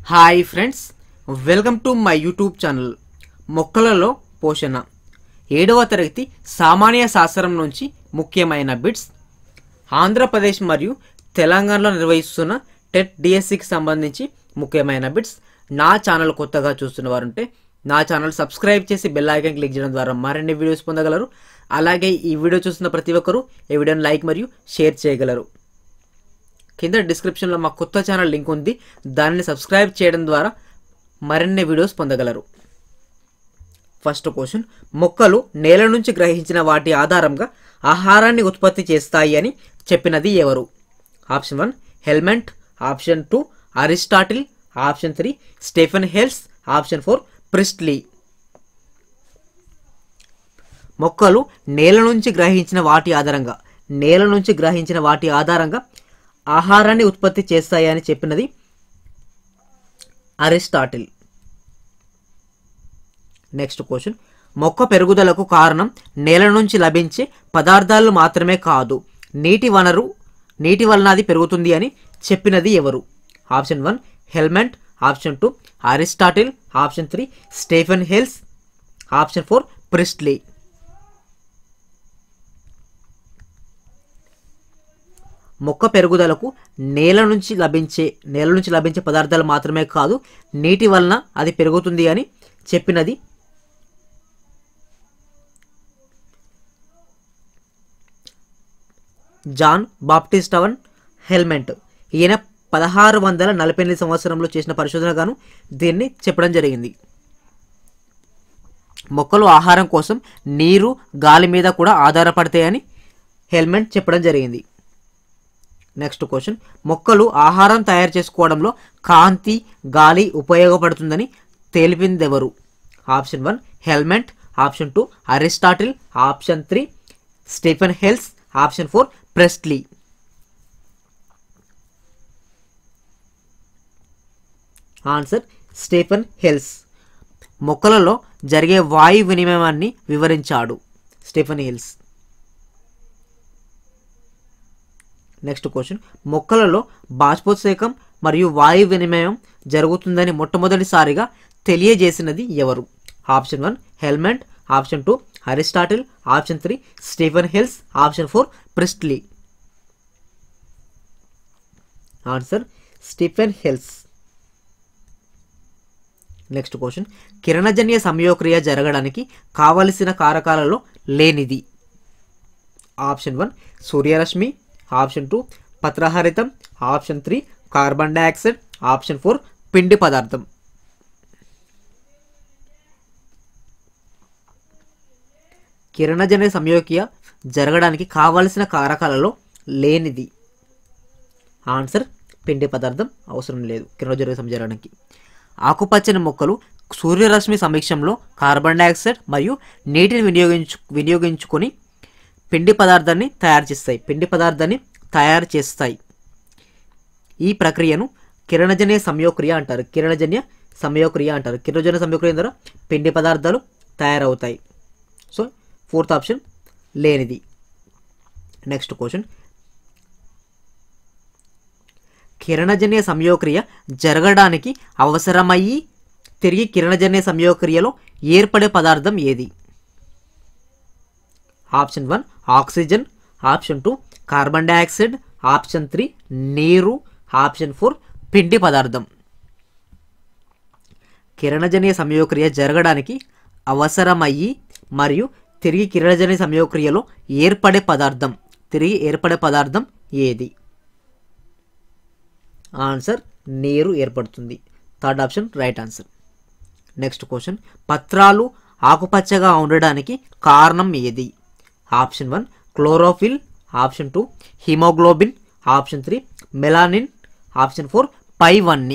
hi friends welcome to my YouTube channel మొక్కలలో పోషణ ఏడవ తరగతి సామాన్య శాస్త్రం నుంచి ముఖ్యమైన బిట్స్ ఆంధ్రప్రదేశ్ మరియు తెలంగాణలో నిర్వహిస్తున్న టెట్ డిఎస్సికి సంబంధించి ముఖ్యమైన బిట్స్ నా ఛానల్ కొత్తగా చూస్తున్న వారుంటే నా ఛానల్ సబ్స్క్రైబ్ చేసి బెల్ ఐకాన్ క్లిక్ చేయడం ద్వారా మరిన్ని వీడియోస్ పొందగలరు అలాగే ఈ వీడియో చూస్తున్న ప్రతి ఒక్కరూ ఈ వీడియోని లైక్ మరియు షేర్ చేయగలరు కింద డిస్క్రిప్షన్లో మా కొత్త ఛానల్ లింక్ ఉంది దానిని సబ్స్క్రైబ్ చేయడం ద్వారా మరిన్ని వీడియోస్ పొందగలరు ఫస్ట్ క్వశ్చన్ మొక్కలు నేల నుంచి గ్రహించిన వాటి ఆధారంగా ఆహారాన్ని ఉత్పత్తి చేస్తాయి అని చెప్పినది ఎవరు option one Helmont option two Aristotle option three Stephen Hales option four Priestley మొక్కలు నేల నుంచి గ్రహించిన వాటి ఆధారంగా నేల నుంచి గ్రహించిన వాటి ఆధారంగా ఆహారాన్ని ఉత్పత్తి చేస్తాయి అని చెప్పినది అరిస్టాటిల్ నెక్స్ట్ క్వశ్చన్ మొక్క పెరుగుదలకు కారణం నేల నుంచి లభించే పదార్థాలు మాత్రమే కాదు నీటి వనరు నీటి వలన అది పెరుగుతుంది అని చెప్పినది ఎవరు option one Helmont option two Aristotle option three Stephen Hales option four Priestley మొక్క పెరుగుదలకు నేల నుంచి లభించే నేల నుంచి లభించే పదార్థాలు మాత్రమే కాదు నీటి వలన అది పెరుగుతుంది అని చెప్పినది జాన్ బాప్టిస్ట్ అవన్ హెల్మెంట్ ఈయన పదహారు వందల నలభై ఎనిమిది సంవత్సరంలో చేసిన పరిశోధన గాను దీన్ని చెప్పడం జరిగింది మొక్కలు ఆహారం కోసం నీరు గాలి మీద కూడా ఆధారపడతాయని హెల్మెంట్ చెప్పడం జరిగింది నెక్స్ట్ క్వశ్చన్ మొక్కలు ఆహారం తయారు చేసుకోవడంలో కాంతి గాలి ఉపయోగపడుతుందని తెలిపిందెవరు option one Helmont option two Aristotle option three Stephen Hales option four Priestley answer Stephen Hales మొక్కలలో జరిగే వాయు వినిమయాన్ని వివరించాడు స్టీఫెన్ హిల్స్ నెక్స్ట్ క్వశ్చన్ మొక్కలలో బాష్పోత్సేకం మరియు వాయు వినిమయం జరుగుతుందని మొట్టమొదటిసారిగా తెలియజేసినది ఎవరు option one Helmont option two Aristotle option three Stephen Hills option four Priestley answer Stephen Hills next question కిరణజన్య సంయోక్రియ జరగడానికి కావలసిన కారకాలలో లేనిది ఆప్షన్ వన్ సూర్యరశ్మి ఆప్షన్ టూ పత్రహరితం option three carbon dioxide option four పిండి పదార్థం కిరణజన్య సంయోక్రియ జరగడానికి కావలసిన కారకాలలో లేనిది ఆన్సర్ పిండి పదార్థం అవసరం లేదు కిరణజన్య జరగడానికి ఆకుపచ్చని మొక్కలు సూర్యరశ్మి సమీక్షంలో కార్బన్ డైఆక్సైడ్ మరియు నీటిని వినియోగించు వినియోగించుకొని పిండి పదార్థాన్ని తయారు చేస్తాయి పిండి పదార్థాన్ని తయారు చేస్తాయి ఈ ప్రక్రియను కిరణజన్య సంయోక్రియ అంటారు కిరణజన్య సంయోక్రియ అంటారు కిరణజన్య సంయోక్రియ ద్వారా పిండి పదార్థాలు తయారవుతాయి సో ఫోర్త్ ఆప్షన్ లేనిది నెక్స్ట్ క్వశ్చన్ కిరణజన్య సంయోక్రియ జరగడానికి అవసరమయ్యి తిరిగి కిరణజన్య సంయోక్రియలో ఏర్పడే పదార్థం ఏది option one oxygen option two carbon dioxide option three నీరు ఆప్షన్ ఫోర్ పిండి పదార్థం కిరణజన్య సంయోక్రియ జరగడానికి అవసరమయ్యి మరియు తిరిగి కిరణజన్య సంయోక్రియలో ఏర్పడే పదార్థం తిరిగి ఏర్పడే పదార్థం ఏది ఆన్సర్ నీరు ఏర్పడుతుంది third option right answer next question పత్రాలు ఆకుపచ్చగా ఉండడానికి కారణం ఏది option one chlorophyll option two haemoglobin option three melanin option four పైవన్నీ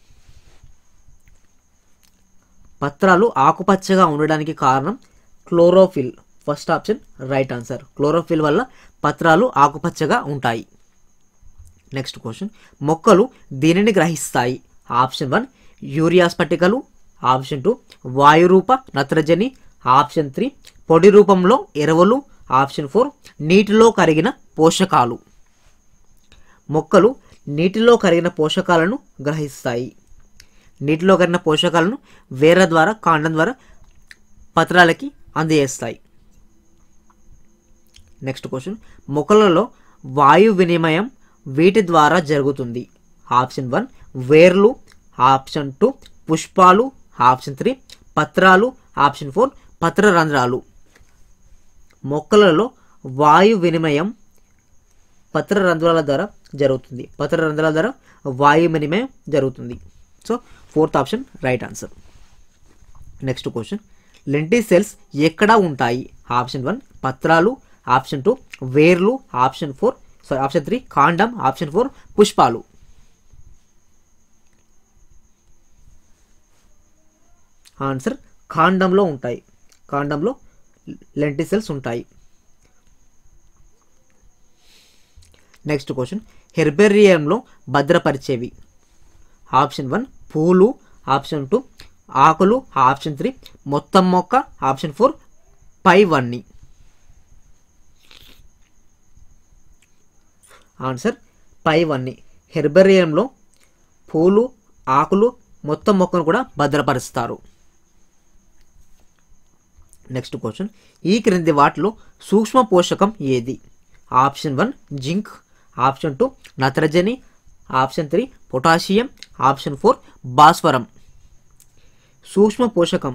పత్రాలు ఆకుపచ్చగా ఉండడానికి కారణం chlorophyll first option right answer chlorophyll వల్ల పత్రాలు ఆకుపచ్చగా ఉంటాయి నెక్స్ట్ క్వశ్చన్ మొక్కలు దీనిని గ్రహిస్తాయి ఆప్షన్ వన్ యూరియా స్ఫటికలు ఆప్షన్ టూ వాయురూప నత్రజని ఆప్షన్ త్రీ పొడి రూపంలో ఎరువులు ఆప్షన్ ఫోర్ నీటిలో కరిగిన పోషకాలు మొక్కలు నీటిలో కరిగిన పోషకాలను గ్రహిస్తాయి నీటిలో కరిగిన పోషకాలను వేర్ల ద్వారా కాండం ద్వారా పత్రాలకి అందజేస్తాయి నెక్స్ట్ క్వశ్చన్ మొక్కలలో వాయు వినిమయం వీటి ద్వారా జరుగుతుంది ఆప్షన్ వన్ వేర్లు ఆప్షన్ టూ పుష్పాలు ఆప్షన్ త్రీ పత్రాలు ఆప్షన్ ఫోర్ పత్ర రంధ్రాలు మొక్కలలో వాయు వినిమయం పత్ర రంధ్రాల ద్వారా జరుగుతుంది పత్ర రంధ్రాల ద్వారా వాయు వినిమయం జరుగుతుంది so fourth option right answer next question lenticels ఎక్కడ ఉంటాయి ఆప్షన్ వన్ పత్రాలు ఆప్షన్ టూ వేర్లు option four sorry option three కాండం ఆప్షన్ ఫోర్ పుష్పాలు ఆన్సర్ కాండంలో ఉంటాయి కాండంలో లెంటి సెల్స్ ఉంటాయి నెక్స్ట్ క్వశ్చన్ హెర్బేరియంలో భద్రపరిచేవి ఆప్షన్ వన్ పూలు ఆప్షన్ టూ ఆకులు ఆప్షన్ త్రీ మొత్తం మొక్క ఆప్షన్ ఫోర్ పైవన్నీ ఆన్సర్ పైవన్నీ హెర్బేరియంలో పూలు ఆకులు మొత్తం మొక్కను కూడా భద్రపరుస్తారు నెక్స్ట్ క్వశ్చన్ ఈ క్రింది వాటిలో సూక్ష్మ పోషకం ఏది option one zinc option two నత్రజని option three potassium option four భాస్వరం సూక్ష్మ పోషకం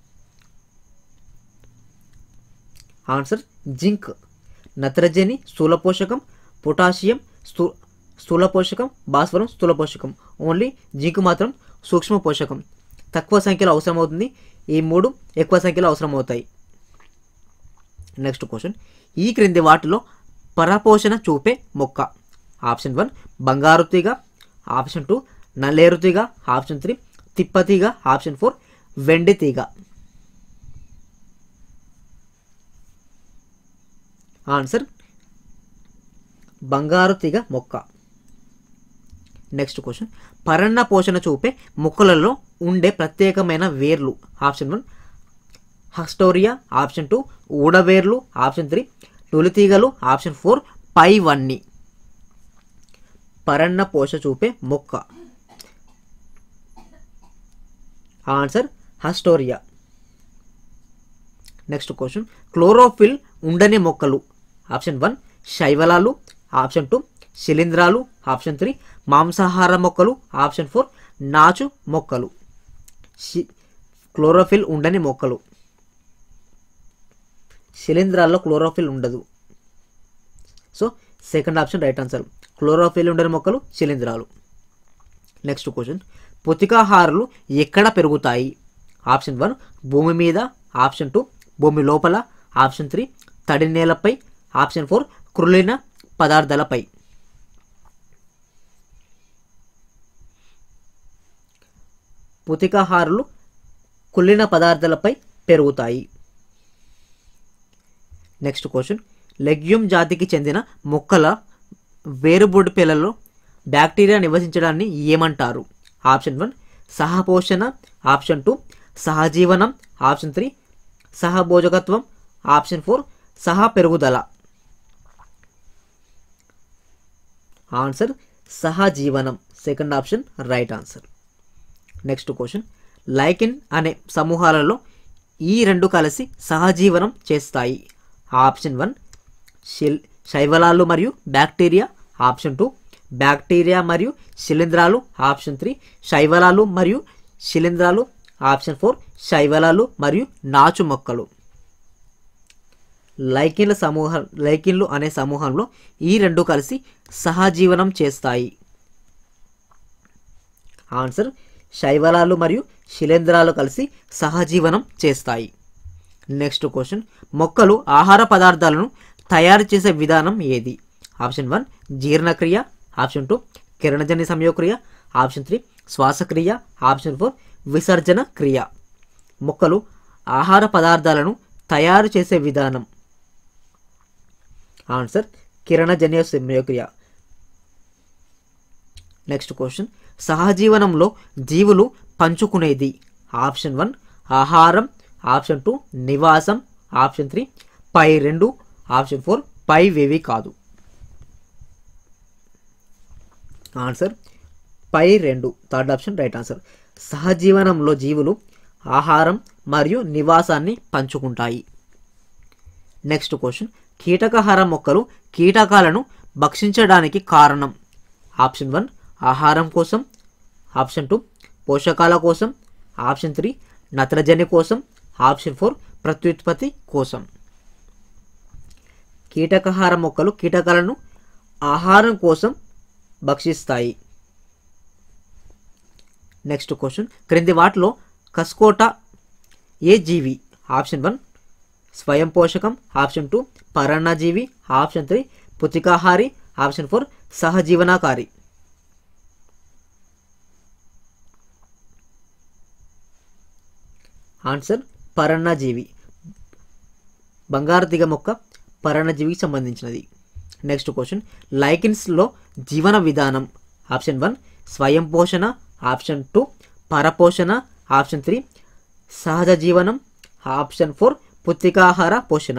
ఆన్సర్ జింక్ నత్రజని స్థూల పోషకం పొటాషియం స్థూ స్థూల పోషకం భాస్వరం స్థూల పోషకం ఓన్లీ జింక్ మాత్రం సూక్ష్మ పోషకం తక్కువ సంఖ్యలో అవసరం అవుతుంది ఈ మూడు ఎక్కువ సంఖ్యలో అవసరం అవుతాయి నెక్స్ట్ క్వశ్చన్ ఈ క్రింది వాటిలో పరపోషణ చూపే మొక్క ఆప్షన్ వన్ బంగారు తీగ ఆప్షన్ టూ నల్లేరు తీగ ఆప్షన్ త్రీ తిప్పతీగ ఆప్షన్ ఫోర్ వెండి తీగ ఆన్సర్ బంగారు తీగ మొక్క నెక్స్ట్ క్వశ్చన్ పరన్న పోషణ చూపే మొక్కలలో ఉండే ప్రత్యేకమైన వేర్లు option one haustoria option two ఊడవేర్లు ఆప్షన్ త్రీ తొలితీగలు ఆప్షన్ ఫోర్ పైవన్నీ పరన్న పోష చూపే మొక్క answer haustoria next question chlorophyll ఉండని మొక్కలు ఆప్షన్ వన్ శైవలాలు ఆప్షన్ టూ శిలీంధ్రాలు ఆప్షన్ త్రీ మాంసాహార మొక్కలు ఆప్షన్ ఫోర్ నాచు మొక్కలు శి- క్లోరోఫిల్ ఉండని మొక్కలు శిలీంధ్రాల్లో క్లోరోఫిల్ ఉండదు so second option right answer chlorophyll ఉండని మొక్కలు శిలీంధ్రాలు నెక్స్ట్ క్వశ్చన్ పుతికాహారులు ఎక్కడ పెరుగుతాయి ఆప్షన్ వన్ భూమి మీద ఆప్షన్ టూ భూమి లోపల ఆప్షన్ త్రీ తడి నేలపై ఆప్షన్ ఫోర్ కృలిన పదార్థాలపై పుతికాహారులు కుళ్ళిన పదార్థాలపై పెరుగుతాయి నెక్స్ట్ క్వశ్చన్ లెగ్యూమ్ జాతికి చెందిన మొక్కల వేరుబొడ్డు పిల్లల్లో బ్యాక్టీరియా నివసించడాన్ని ఏమంటారు ఆప్షన్ వన్ సహపోషణ ఆప్షన్ టూ సహజీవనం ఆప్షన్ త్రీ సహభోజకత్వం ఆప్షన్ ఫోర్ సహ పెరుగుదల ఆన్సర్ సహజీవనం second option right answer next question lichen అనే సమూహాలలో ఈ రెండు కలిసి సహజీవనం చేస్తాయి ఆప్షన్ వన్ శిల్ శైవలాలు మరియు బ్యాక్టీరియా ఆప్షన్ టూ బ్యాక్టీరియా మరియు శిలీంధ్రాలు ఆప్షన్ త్రీ శైవలాలు మరియు శిలీంధ్రాలు ఆప్షన్ ఫోర్ శైవలాలు మరియు నాచు మొక్కలు లైకిన్ల సమూహం లైకిన్లు అనే సమూహంలో ఈ రెండు కలిసి సహజీవనం చేస్తాయి ఆన్సర్ శైవలాలు మరియు శిలేంధ్రాలు కలిసి సహజీవనం చేస్తాయి నెక్స్ట్ క్వశ్చన్ మొక్కలు ఆహార పదార్థాలను తయారు చేసే విధానం ఏది ఆప్షన్ వన్ జీర్ణక్రియ ఆప్షన్ టూ కిరణజన్య సంయోక్రియ ఆప్షన్ త్రీ శ్వాసక్రియ ఆప్షన్ ఫోర్ విసర్జన క్రియ మొక్కలు ఆహార పదార్థాలను తయారు చేసే విధానం ఆన్సర్ కిరణజన్య సంయోక్రియ నెక్స్ట్ క్వశ్చన్ సహజీవనంలో జీవులు పంచుకునేది ఆప్షన్ వన్ ఆహారం ఆప్షన్ టూ నివాసం ఆప్షన్ త్రీ పై రెండు ఆప్షన్ ఫోర్ పైవేవి కాదు ఆన్సర్ పై రెండు థర్డ్ ఆప్షన్ రైట్ ఆన్సర్ సహజీవనంలో జీవులు ఆహారం మరియు నివాసాన్ని పంచుకుంటాయి నెక్స్ట్ క్వశ్చన్ కీటకాహార మొక్కలు కీటకాలను భక్షించడానికి కారణం ఆప్షన్ వన్ ఆహారం కోసం ఆప్షన్ టూ పోషకాల కోసం ఆప్షన్ త్రీ నత్రజని కోసం ఆప్షన్ ఫోర్ ప్రత్యుత్పత్తి కోసం కీటకాహార మొక్కలు కీటకాలను ఆహారం కోసం భక్షిస్తాయి నెక్స్ట్ క్వశ్చన్ క్రింది వాటిలో కస్కోట ఏ జీవి ఆప్షన్ వన్ స్వయం పోషకం ఆప్షన్ టూ పరాన్నజీవి ఆప్షన్ త్రీ పుతికాహారి ఆప్షన్ ఫోర్ సహజీవనాకారి ఆన్సర్ పరాన్నజీవి బంగారు తీగ మొక్క పరాన్నజీవికి సంబంధించినది నెక్స్ట్ క్వశ్చన్ లైకిన్స్లో జీవన విధానం ఆప్షన్ వన్ స్వయం పోషణ ఆప్షన్ టూ పరపోషణ ఆప్షన్ త్రీ సహజ జీవనం ఆప్షన్ ఫోర్ పుత్తికాహార పోషణ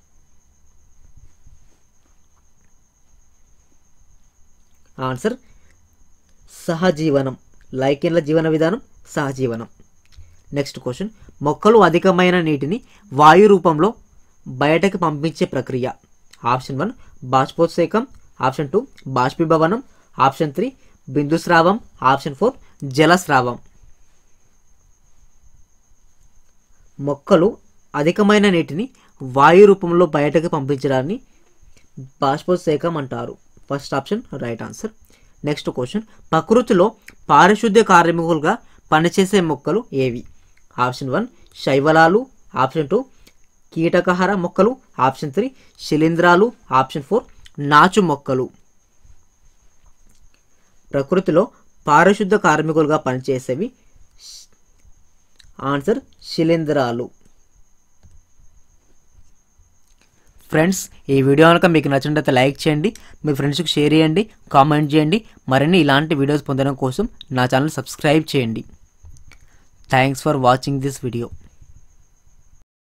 ఆన్సర్ సహజీవనం లైకిన్ల జీవన విధానం సహజీవనం నెక్స్ట్ క్వశ్చన్ మొక్కలు అధికమైన నీటిని వాయు రూపంలో బయటకు పంపించే ప్రక్రియ ఆప్షన్ వన్ బాష్పోత్సేకం ఆప్షన్ టూ బాష్పీభవనం ఆప్షన్ త్రీ బిందుస్రావం ఆప్షన్ ఫోర్ జలస్రావం మొక్కలు అధికమైన నీటిని వాయు రూపంలో బయటకు పంపించడాన్ని బాష్పోత్సేకం అంటారు first option right answer next question ప్రకృతిలో పారిశుద్ధ్య కార్మికులుగా పనిచేసే మొక్కలు ఏవి ఆప్షన్ వన్ శైవలాలు ఆప్షన్ టూ కీటకాహార మొక్కలు ఆప్షన్ త్రీ శిలీంధ్రాలు ఆప్షన్ ఫోర్ నాచు మొక్కలు ప్రకృతిలో పారిశుద్ధ కార్మికులుగా పనిచేసేవి ఆన్సర్ శిలీంధ్రాలు ఫ్రెండ్స్ ఈ వీడియో కనుక మీకు నచ్చినట్లయితే లైక్ చేయండి మీ ఫ్రెండ్స్కి షేర్ చేయండి కామెంట్ చేయండి మరిన్ని ఇలాంటి వీడియోస్ పొందడం కోసం నా ఛానల్ సబ్స్క్రైబ్ చేయండి thanks for watching this video